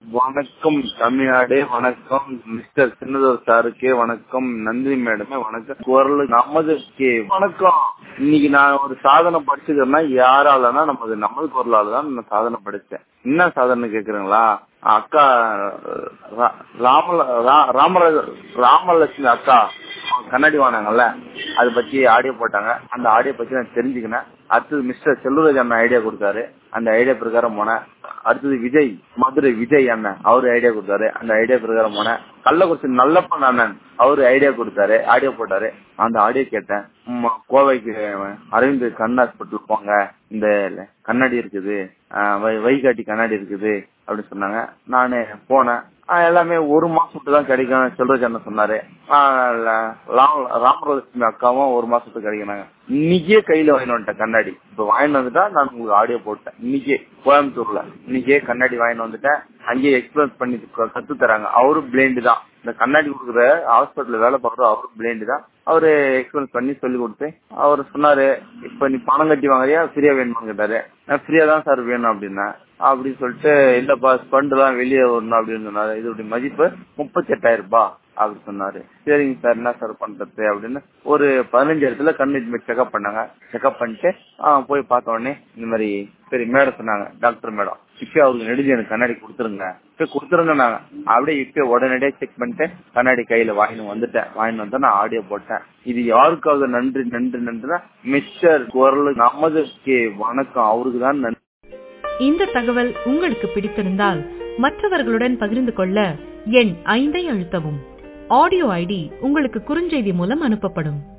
வணக்கம் தமிழ்நாடு வணக்கம் மிஸ்டர் சின்னதோர் சாருக்கு வணக்கம் நந்தினி மேடமே வணக்கம் குரல் நமதுக்கு வணக்கம் இன்னைக்கு நான் ஒரு சாதனை படிச்சுக்கிறேன்னா யாராலனா நமது நமது குரலால தான் நான் சாதனை படிச்சேன் என்ன சாதனை கேக்குறீங்களா அக்கா ரா- ராமல ரா- ராமராஜ ராமலட்சுமி அக்கா அவங்க கண்ணாடி வாங்கினாங்கல்ல அதை பத்தி ஆடியோ போட்டாங்க அந்த ஆடியோ பத்தி நான் தெரிஞ்சுக்கினேன் அடுத்தது மிஸ்டர் செல்வராஜ் அண்ணன் ஐடியா கொடுத்தாரு அந்த ஐடியா பிரகாரம் போனேன் அடுத்தது விஜய் மதுரை விஜய் அண்ணன் அவரு ஐடியா கொடுத்தாரு அந்த ஐடியா பிரகாரம் போனேன் கள்ளக்குறிச்சி நல்லப்பன் அண்ணன் அவரு ஐடியா கொடுத்தாரு ஆடியோ போட்டாரு அந்த ஆடியோ கேட்டேன் ம், கோவைக்கு அரவிந்த் கண் ஹாஸ்பிட்டல் போங்க இந்த கண்ணாடி இருக்குது ஆஹ் வை- வைகாட்டி கண்ணாடி இருக்குது அப்படின்னு சொன்னாங்க நானு போனேன் ஆஹ் எல்லாமே ஒரு மாசத்துக்கு தான் கிடைக்கும் செல்வராஜ் அண்ணன் சொன்னாரு ஆஹ் ல- ராம- ராமலட்சுமி அக்காவும் ஒரு மாசத்துக்கு கிடைக்கிறாங்க இன்னைக்கே கையில வாங்கிட்டு வந்துட்டேன் கண்ணாடி இப்ப வாங்கிட்டு வந்துட்டா நான் உங்களுக்கு ஆடியோ போட்டேன் இன்னைக்கே கோயம்புத்தூர்ல இன்னைக்கே கண்ணாடி வாங்கிட்டு வந்துட்டேன் அங்கேயே எக்ஸ்பிளைன் பண்ணி க- கத்து தராங்க அவரும் பிளேண்டு தான் இந்த கண்ணாடி கொடுக்குற ஹாஸ்பிட்டல்ல வேலை பார்க்குற அவரும் பிளேண்டு தான் அவரு எக்ஸ்பிளைன் பண்ணி சொல்லி கொடுத்து அவர் சொன்னாரு இப்ப நீ பணம் கட்டி வாங்குறியா ஃப்ரீயா வேணுமான்னு கேட்டாரு நான் ஃப்ரீயா தான் சார் வேணும் அப்படின்னா அப்படின்னு சொல்லிட்டு இல்லப்பா ஸ்பண்ட் தான் வெளியே வரணும் அப்படின்னு சொன்னாரு இதோட மதிப்பு முப்பத்தி எட்டாயிரம் ரூபாய் அப்படி சொன்னாரு சரிங்க சார் என்ன சார் பண்றது அப்படின்னு ஒரு பதினஞ்சு இடத்துல கண்ணு செக்அப் பண்ணாங்க செக்அப் பண்ணிட்டு ஆ, போய் பார்த்த உடனே இந்த மாதிரி சரி மேடம் சொன்னாங்க டாக்டர் மேடம் இப்ப அவருக்கு நெடுஞ்சு எனக்கு கண்ணாடி கொடுத்துருங்க இப்ப கொடுத்துருங்க நாங்க அப்படியே இப்ப உடனடியே செக் பண்ணிட்டு கண்ணாடி கையில வாங்கிட்டு வந்துட்டேன் வாங்கிட்டு வந்து நான் ஆடியோ போட்டேன் இது யாருக்காக நன்றி நன்றி நன்றினா மிஸ்டர் குரல் நமது வணக்கம் அவருக்கு தான் நன்றி இந்த தகவல் உங்களுக்கு பிடித்திருந்தால் மற்றவர்களுடன் பகிர்ந்து கொள்ள எண் ஐந்தை அழுத்தவும் ஆடியோ ஐடி உங்களுக்கு குறுஞ்செய்தி மூலம் அனுப்பப்படும்